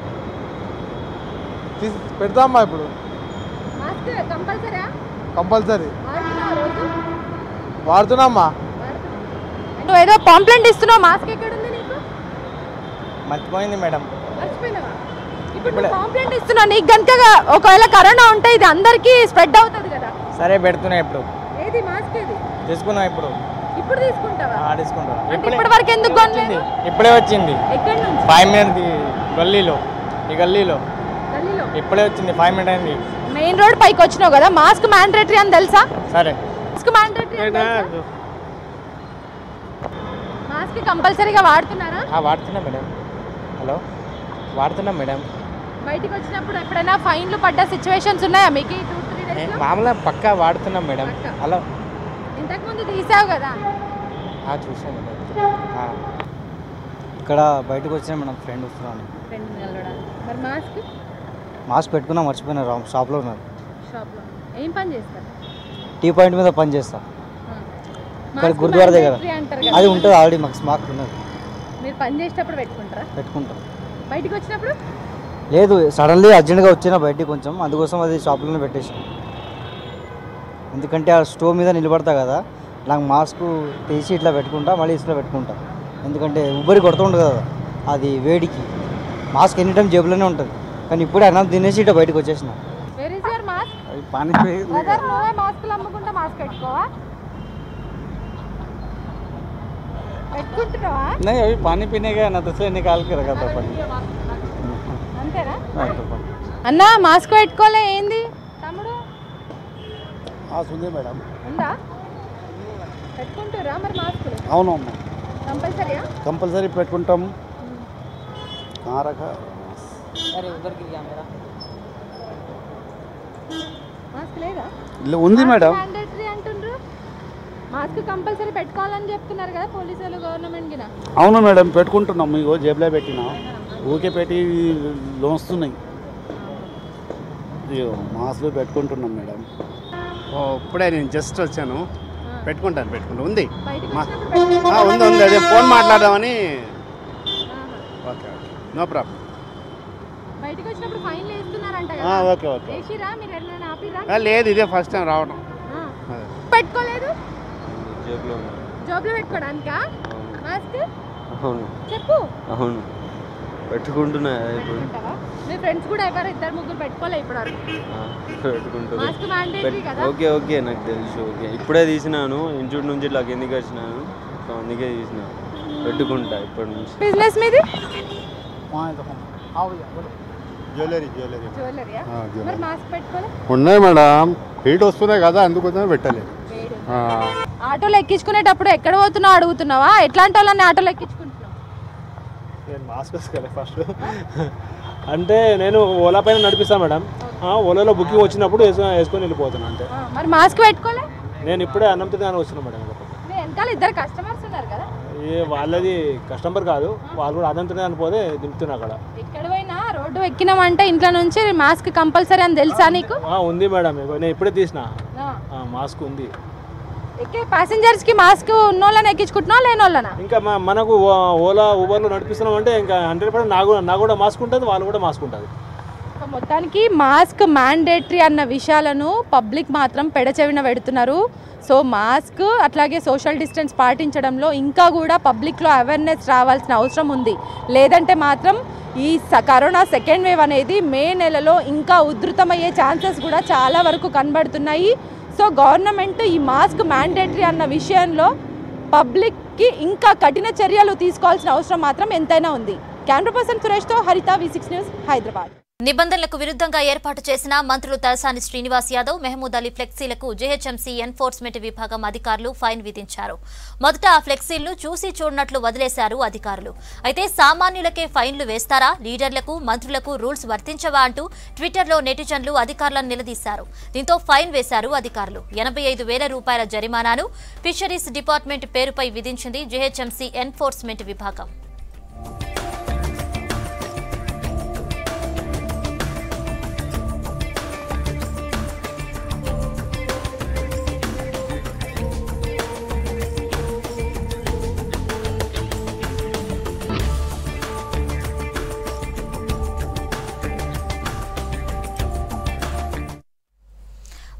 తీసి పెడతా అమ్మా ఇప్పుడు మాస్క్ కంపల్సరీ కంపల్సరీ వాడుతున్నావు రోజు వాడుతున్నా అమ్మా నువ్వు ఏదో పాంప్లెంట్ ఇస్తున్నావు మాస్క్ ఎక్కడ ఉంది నీకు మర్చిపోయింది మేడం మర్చిపోయినావా ఇప్పుడు కాంప్లైంట్ ఇస్తున్నా నీకు కనుక ఒకవేళ కరోనా ఉంటే ఇది అందరికీ స్ప్రెడ్ అవుతుంది కదా సరే పెడుతున్నా ఇప్పుడు ఏది మాస్క్ ఏది తీసుకున్నా ఇప్పుడు ఇప్పుడు తీసుకుంటావా ఆ, తీసుకుంటా అంటే ఇప్పటి వరకు ఎందుకు కొనలేదు ఇప్పుడే వచ్చింది ఎక్కడి నుంచి ఫైవ్ మినిట్ గల్లీలో ఈ గల్లీలో గల్లీలో ఇప్పుడే వచ్చింది ఫైవ్ మినిట్ అయింది మెయిన్ రోడ్ పైకి వచ్చినావు కదా మాస్క్ మ్యాండేటరీ అని తెలుసా సరే మాస్క్ మ్యాండేటరీ మాస్క్ కంపల్సరీగా వాడుతున్నారా ఆ, వాడుతున్నా మేడం హలో వాడుతున్నా మేడం బయటికి వచ్చినప్పుడు ఎప్పుడైనా ఫైన్లు పడ్డ సిచ్యువేషన్స్ ఉన్నాయా మీకు టూ త్రీ ఏ, డేస్ మామూలుగా పక్కా వాడుతున్నాం మేడం హలో ఇంతకు ముందు తీసావు కదా ఆ, చూసాను మేడం ఆ. ఇక్కడ బయటకు వచ్చిన మేడం ఫ్రెండ్ వస్తున్నాను ఫ్రెండ్ నిలబడాలి మరి మాస్క్ మాస్క్ పెట్టుకున్నా మర్చిపోయినా రా షాప్లో ఉన్నారు షాప్లో ఏం పని చేస్తారు టీ పాయింట్ మీద పని చేస్తా ఇక్కడ మాస్క్ గురుద్వారా దగ్గర mandatory అంటారు కదా. అది ఉంటుంది ఆల్రెడీ మాకు స్మార్ట్ ఉన్నది మీరు పని చేసేటప్పుడు పెట్టుకుంటారా పెట్టుకుంటాం బయటికి వచ్చినప్పుడు లేదు సడన్లీ అర్జెంట్గా వచ్చిన బయటికి కొంచెం అందుకోసం అది షాప్లోనే పెట్టేసాం ఎందుకంటే ఆ స్టోవ్ మీద నిలబడతా కదా నాకు మాస్క్ తీసి ఇట్లా పెట్టుకుంటా మళ్ళీ ఇట్లా పెట్టుకుంటా ఎందుకంటే ఉబ్బరి కొడుతుంటుంది కదా అది వేడికి మాస్క్ ఎనీ టైం జేబులోనే ఉంటుంది కానీ ఇప్పుడే అన్నం తినేసి ఇట్లా బయటకు వచ్చేసిన వేర్ ఇస్ యువర్ మాస్క్ అది పానీ బ్రదర్ నువ్వే మాస్కులు అమ్ముకుంటా మాస్క్ పెట్టుకోవా పెట్టుకుంటున్నావా नहीं अभी पानी पीने गया ना तो इसलिए निकाल के रखा था पानी అంతేనా हाँ, तो पानी అన్నా మాస్క్ పెట్టుకోలే ఏంది తమ్ముడు ఉంది మేడం ఉందా పెట్టుకుంటారా మరి మాస్కులు అవునమ్మా కంపల్సరీయా కంపల్సరీ పెట్టుకుంటాం రక अरे उधर गिर गया मेरा మాస్క్ లేదా ఇలా ఉంది మేడం మ్యాండేటరీ అంటుండ్రు మాస్క్ కంపల్సరీ పెట్టుకోవాలని చెప్తున్నారు కదా పోలీసులు గవర్నమెంట్ గిన అవును మేడం పెట్టుకుంటున్నాం మీకు జేబులో పెట్టినా ఊకే పెట్టి లోస్తున్నాయి అయ్యో మాస్క్లు పెట్టుకుంటున్నాం మేడం ఓ ఇప్పుడే నేను జస్ట్ వచ్చాను పెట్టుకుంటాను పెట్టుకుంటాను ఉంది బయటికి మా- వచ్చినప్పుడు ఆ, ఉంది ఉంది అదే ఫోన్ మాట్లాడదామని ఓకే ఓకే నో ప్రాబ్లం బయటికి వచ్చినప్పుడు ఫైన్ వేస్తున్నారంట ఆ, కదా ఓకే, ఓకే. వేసిరా మీరు ఎన్నైనా ఆపిరా ఆ, లేదు ఇదే ఫస్ట్ టైం రావడం అదే. పెట్టుకోలేదు జేబులో జాబ్ లో పెట్టుకోవడానికా మాస్క్ అవును చెప్పు అవును పెట్టుకుంటున్నా ఇప్పుడు పెట్టుకుంటావా మీ ఫ్రెండ్స్ కూడా ఎవరు ఇద్దరు ముగ్గురు పెట్టుకోలే ఇప్పుడు వరకు ఆ, పెట్టుకుంటున్నా మాస్క్ mandatory పెట్- కదా? ఓకే ఓకే నాకు తెలుసు ఓకే ఇప్పుడే తీసినాను ఇంటి నుంచి ఇట్లా కిందికి వచ్చినాను సో అందుకే తీసిన పెట్టుకుంటా ఇప్పటి నుంచి బిజినెస్ మీది జ్యువెలరీ జ్యువెలరీ జ్యువెలరీయా ఆ, జ్యువెలరీ. మరి మాస్క్ పెట్టుకోలే ఉన్నాయి మేడం హీట్ వస్తున్నాయి కదా అందుకోసమే పెట్టలేదు ఆ. ఆటోలో ఎక్కించుకునేటప్పుడు ఎక్కడ పోతున్నావు అడుగుతున్నావా ఎట్లాంటి వాళ్ళని ఆటోలో ఎక్కించుకుంటున్నావు నేను మాస్క్ వేసుకోలే ఫస్ట్ అంటే నేను ఓలా పైన నడిపిస్తాను మేడం ఆ, ఓలాలో బుకింగ్ వచ్చినప్పుడు వేసుకొని వేసుకొని వెళ్ళిపోతాను అంతే ఆ, మరి మాస్క్ పెట్టుకోలే నేను ఇప్పుడే అన్నం తిన్నాను వచ్చిన మేడం మీ వెనకాల ఇద్దరు కస్టమర్స్ ఉన్నారు కదా ఏ వాళ్ళది కస్టమర్ కాదు వాళ్ళు కూడా అన్నం తినడానికి పోతే దింపుతున్నా అక్కడ ఎక్కడ పోయినా రోడ్డు ఎక్కినామంటే ఇంట్లో నుంచి మాస్క్ కంపల్సరీ అని తెలుసా నీకు ఆ, ఉంది మేడం ఇగో నేను ఇప్పుడే తీసిన ఆ. ఆ, మాస్క్ ఉంది ఎక్కే ప్యాసింజర్స్ కి మాస్క్ ఉన్నోళ్ళని ఎక్కించుకుంటున్నావు లేనోళ్ళనా ఇంకా మ- మనకు ఓ- ఓలా ఊబర్లో నడిపిస్తున్నాం అంటే ఇంకా హండ్రెడ్ పర్సెంట్ నాకు నాకు కూడా మాస్క్ ఉంటుంది వాళ్ళు కూడా మాస్క్ ఉంటుంది సో మొత్తానికి మాస్క్ మ్యాండేటరీ అన్న విషయాలను పబ్లిక్ మాత్రం పెడచెవిన పెడుతున్నారు సో మాస్క్ అట్లాగే సోషల్ డిస్టెన్స్ పాటించడంలో ఇంకా కూడా పబ్లిక్లో అవేర్నెస్ రావాల్సిన అవసరం ఉంది లేదంటే మాత్రం ఈ స- కరోనా సెకండ్ వేవ్ అనేది మే నెలలో ఇంకా ఉధృతమయ్యే ఛాన్సెస్ కూడా చాలా వరకు కనబడుతున్నాయి సో గవర్నమెంట్ ఈ మాస్క్ మ్యాండేటరీ అన్న విషయంలో పబ్లిక్కి ఇంకా కఠిన చర్యలు తీసుకోవాల్సిన అవసరం మాత్రం ఎంతైనా ఉంది కెమెరా పర్సన్ సురేష్తో హరిత వి సిక్స్ న్యూస్ హైదరాబాద్ నిబంధనలకు విరుద్ధంగా ఏర్పాటు చేసిన మంత్రులు తలసాని శ్రీనివాస్ యాదవ్ మెహమూద్ అలీ ఫ్లెక్సీలకు జేహెచ్ఎంసీ ఎన్ఫోర్స్మెంట్ విభాగం అధికారులు ఫైన్ విధించారు మొదట ఆ ఫ్లెక్సీలను చూసి చూడనట్లు వదిలేశారు అధికారులు అయితే సామాన్యులకే ఫైన్లు వేస్తారా లీడర్లకు మంత్రులకు రూల్స్ వర్తించవా అంటూ ట్విట్టర్లో నెటిజన్లు అధికారులను నిలదీశారు దీంతో ఫైన్ వేశారు అధికారులు ఎనభై ఐదు వేల రూపాయల జరిమానాను ఫిషరీస్ డిపార్ట్మెంట్ పేరుపై విధించింది జేహెచ్ఎంసీ ఎన్ఫోర్స్మెంట్ విభాగం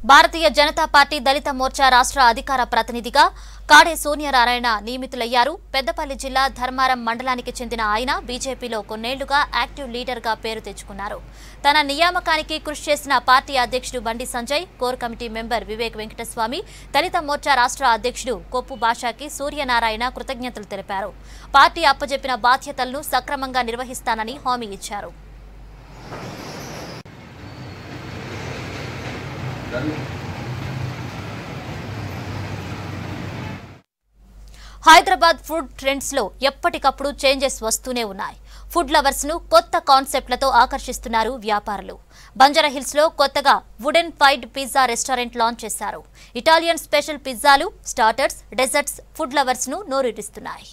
భారతీయ జనతా పార్టీ దళిత మోర్చా రాష్ట్ర అధికార ప్రతినిధిగా కాడే సూర్యనారాయణ నియమితులయ్యారు పెద్దపల్లి జిల్లా ధర్మారం మండలానికి చెందిన ఆయన బీజేపీలో కొన్నేళ్లుగా యాక్టివ్ లీడర్గా పేరు తెచ్చుకున్నారు తన నియామకానికి కృషి చేసిన పార్టీ అధ్యక్షుడు Bandi Sanjay core committee member Vivek Venkataswamy Dalit Morcha రాష్ట్ర అధ్యక్షుడు కొప్పు భాషాకి సూర్యనారాయణ కృతజ్ఞతలు తెలిపారు పార్టీ అప్పజెప్పిన బాధ్యతలను సక్రమంగా నిర్వహిస్తానని హామీ ఇచ్చారు హైదరాబాద్ ఫుడ్ ట్రెండ్స్ లో ఎప్పటికప్పుడు చేంజెస్ వస్తూనే ఉన్నాయి ఫుడ్ లవర్స్ ను కొత్త కాన్సెప్ట్లతో ఆకర్షిస్తున్నారు వ్యాపారులు బంజారా హిల్స్ లో కొత్తగా wooden fired pizza restaurant launch చేశారు ఇటాలియన్ స్పెషల్ పిజ్జాలు స్టార్టర్స్ డెజర్ట్స్ ఫుడ్ లవర్స్ ను నోరూరిస్తున్నాయి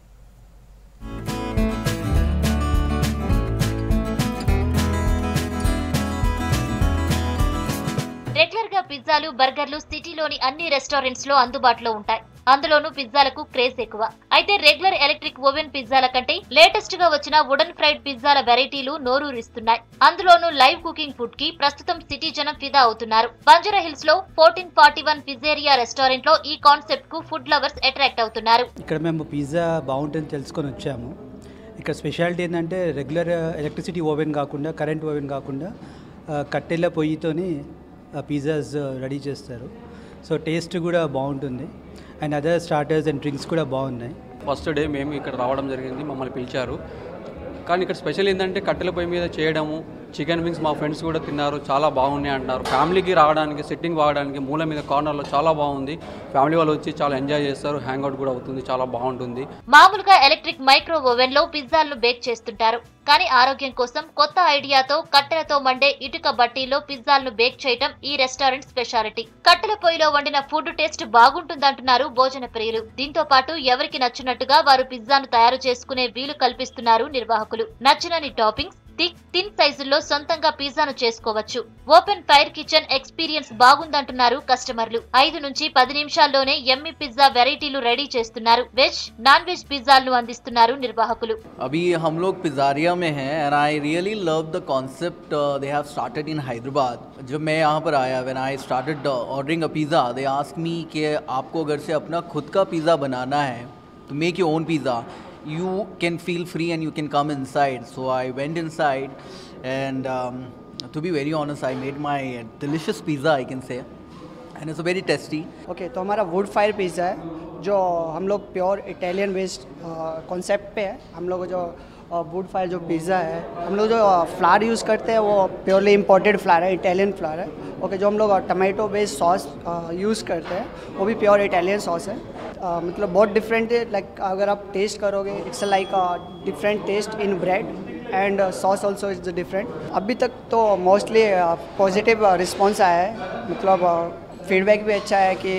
రెగ్యులర్ గా పిజ్జాలు బర్గర్లు సిటీలోని అన్ని రెస్టారెంట్స్ లో అందుబాటులో ఉంటాయి అందులోనూ పిజ్జాలకు క్రేజ్ ఎక్కువ అయితే రెగ్యులర్ ఎలక్ట్రిక్ ఓవెన్ పిజ్జాల కంటే లేటెస్ట్ గా వచ్చిన వుడన్ ఫ్రైడ్ పిజ్జాల వెరైటీలు నోరూరిస్తున్నాయి అందులోనూ లైవ్ కుకింగ్ ఫుడ్ కి ప్రస్తుతం సిటీ జనం ఫిదా అవుతున్నారు బంజారా హిల్స్ లో fourteen forty one pizzeria restaurant లో ఈ కాన్సెప్ట్ కు ఫుడ్ లవర్స్ అట్రాక్ట్ అవుతున్నారు ఇక్కడ మేము పిజ్జా బాగుంటుందని తెలుసుకొని వచ్చాము ఇక్కడ స్పెషాలిటీ ఏంటంటే రెగ్యులర్ ఎలక్ట్రిసిటీ ఓవెన్ కాకుండా కరెంట్ ఓవెన్ కాకుండా ఆ, కట్టెల పొయ్యితోని పిజ్జాస్ రెడీ చేస్తారు సో టేస్ట్ కూడా బాగుంటుంది and other starters and drinks కూడా బాగున్నాయి ఫస్ట్ డే మేము ఇక్కడ రావడం జరిగింది మమ్మల్ని పిలిచారు కానీ ఇక్కడ స్పెషల్ ఏంటంటే కట్టెల పొయ్యి మీద చేయడము చికెన్ వింగ్స్ మా ఫ్రెండ్స్ కూడా తిన్నారు చాలా బాగున్నాయి అంటారు ఫ్యామిలీకి రావడానికి సిట్టింగ్ వాడడానికి మూల మీద కార్నర్లో చాలా బాగుంది ఫ్యామిలీ వాళ్ళు వచ్చి చాలా ఎంజాయ్ చేస్తారు హ్యాంగ్ అవుట్ కూడా అవుతుంది చాలా బాగుంటుంది మామూలుగా ఎలక్ట్రిక్ మైక్రో ఓవెన్ లో పిజ్జాలను బేక్ చేస్తుంటారు కానీ ఆరోగ్యం కోసం కొత్త ఐడియాతో కట్టెలతో మండే ఇటుక బట్టీలో పిజ్జాలను బేక్ చేయటం ఈ రెస్టారెంట్ స్పెషాలిటీ కట్టెల పొయ్యిలో వండిన ఫుడ్ టేస్ట్ బాగుంటుందంటున్నారు భోజన ప్రియులు దీంతో పాటు ఎవరికి నచ్చినట్టుగా వారు పిజ్జాను తయారు చేసుకునే వీలు కల్పిస్తున్నారు నిర్వాహకులు నచ్చినని టాపింగ్స్ థిక్ థిన్ సైజుల్లో సొంతంగా పిజ్జాను చేసుకోవచ్చు ఓపెన్ ఫైర్ కిచెన్ ఎక్స్పీరియన్స్ బాగుందంటున్నారు కస్టమర్లు ఐదు నుంచి పది నిమిషాల్లోనే ఎమ్మి పిజ్జా వెరైటీలు రెడీ చేస్తున్నారు వెజ్ నాన్ వెజ్ పిజ్జాలను అందిస్తున్నారు నిర్వాహకులు अभी हम लोग पिज़्ज़ारिया में हैं and I really love the concept they have started in Hyderabad जब मैं यहाँ पर आया when I started ordering a pizza they ask me कि आपको अगर से अपना खुद का पिज़्ज़ा बनाना है तो make your own pizza you can feel free and you can come inside so i went inside and um, to be very honest i made my delicious pizza i can say and it's very tasty okay तो हमारा wood fire pizza है जो हम लोग pure Italian based concept पे है हम लोग जो वुड फायर जो पिज़्ज़ा है हम लोग जो फ्लावर यूज़ करते हैं वो प्योरली इम्पोर्टेड फ्लावर है इटालियन फ्लावर है ओके जो हम लोग टमाटो बेस्ड सॉस यूज़ करते हैं वो भी प्योर इटालियन सॉस है अ, मतलब बहुत डिफरेंट है लाइक अगर आप टेस्ट करोगे it's like different taste in bread and sauce also is different अभी तक तो मोस्टली पॉजिटिव रिस्पॉन्स आया है मतलब फीडबैक भी अच्छा है कि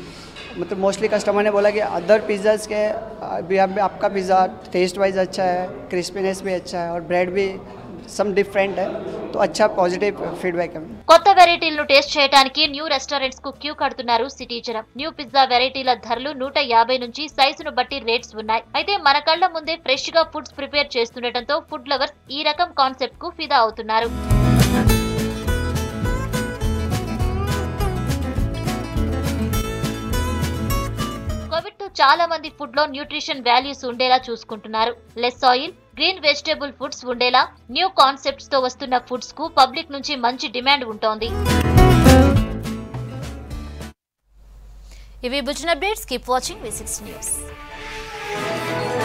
मतलब मोस्टली कस्टमर ने बोला कि अदर पिज़्ज़ाज के अभी अब आपका पिज़्ज़ा टेस्ट वाइज अच्छा है क्रिस्पीनेस भी अच्छा है और ब्रेड भी सम डिफरेंट है तो अच्छा पॉजिटिव फीडबैक है కొత్త వెరైటీలను టేస్ట్ చేయడానికి న్యూ రెస్టారెంట్స్ కు క్యూ కడుతున్నారు సిటీ జనం న్యూ పిజ్జా వెరైటీల ధరలు నూట యాభై నుంచి సైజును బట్టి రేట్స్ ఉన్నాయి అయితే మన కళ్ల ముందే ఫ్రెష్ గా ఫుడ్స్ ప్రిపేర్ చేస్తుండటంతో ఫుడ్ లవర్స్ ఈ రకం కాన్సెప్ట్ కు ఫిదా అవుతున్నారు కోవిడ్ తో చాలా మంది ఫుడ్ లో న్యూట్రిషన్ వాల్యూస్ ఉండేలా చూసుకుంటున్నారు less oil green vegetable foods ఉండేలా న్యూ కాన్సెప్ట్స్ తో వస్తున్న ఫుడ్స్ కు పబ్లిక్ నుంచి మంచి డిమాండ్ ఉంటోంది ఇవి బుజ్జిన updates keep watching V six news